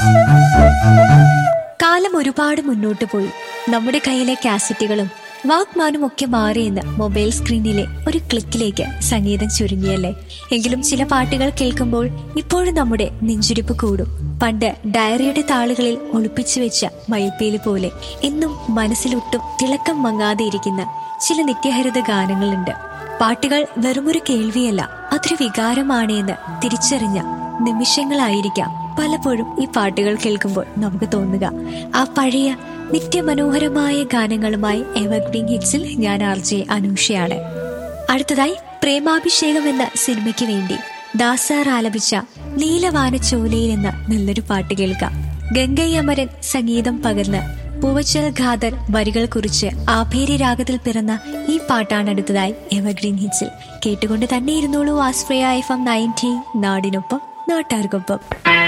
കാലം ഒരുപാട് മുന്നോട്ട് പോയി നമ്മുടെ കയ്യിലെ കാസറ്റുകളും വാക്മാനും ഒക്കെ മാറിയെന്ന് മൊബൈൽ സ്ക്രീനിലെ ഒരു ക്ലിക്കിലേക്ക് സംഗീതം ചുരുങ്ങിയല്ലേ എങ്കിലും ചില പാട്ടുകൾ കേൾക്കുമ്പോൾ ഇപ്പോഴും നമ്മുടെ നെഞ്ചുരിപ്പ് കൂടും പണ്ട് ഡയറിയുടെ താളുകളിൽ ഒളിപ്പിച്ചു വെച്ച മയിൽപ്പേലി പോലെ എന്നും മനസ്സിലൊട്ടും തിളക്കം മങ്ങാതെ ഇരിക്കുന്ന ചില നിത്യഹരിത ഗാനങ്ങളുണ്ട് പാട്ടുകൾ വെറുമൊരു കേൾവിയല്ല അതൊരു വികാരമാണ് എന്ന് തിരിച്ചറിഞ്ഞ നിമിഷങ്ങളായിരിക്കാം പലപ്പോഴും ഈ പാട്ടുകൾ കേൾക്കുമ്പോൾ നമുക്ക് തോന്നുക ആ പഴയ നിത്യമനോഹരമായ ഗാനങ്ങളുമായി എവർഗ്രീൻ ഹിറ്റ്സിൽ ഞാൻ ആർ ജെ അനൂഷയാണ് അടുത്തതായി പ്രേമാഭിഷേകം എന്ന സിനിമയ്ക്ക് വേണ്ടി ദാസാർ ആലപിച്ച നീലവാനച്ചോലയിൽ എന്ന നല്ലൊരു പാട്ട് കേൾക്കാം ഗംഗയ്യമരൻ സംഗീതം പകർന്ന് പൂവച്ചൽ ഖാദർ വരികൾ കുറിച്ച് ആഭേരി രാഗത്തിൽ പിറന്ന ഈ പാട്ടാണ് അടുത്തതായി എവർഗ്രീൻ ഹിറ്റ്സിൽ കേട്ടുകൊണ്ട് തന്നെ ഇരുന്നോളൂ ആസ്പ്രയ എഫ് എം നയൻറ്റി നാടിനൊപ്പം നാട്ടാർക്കൊപ്പം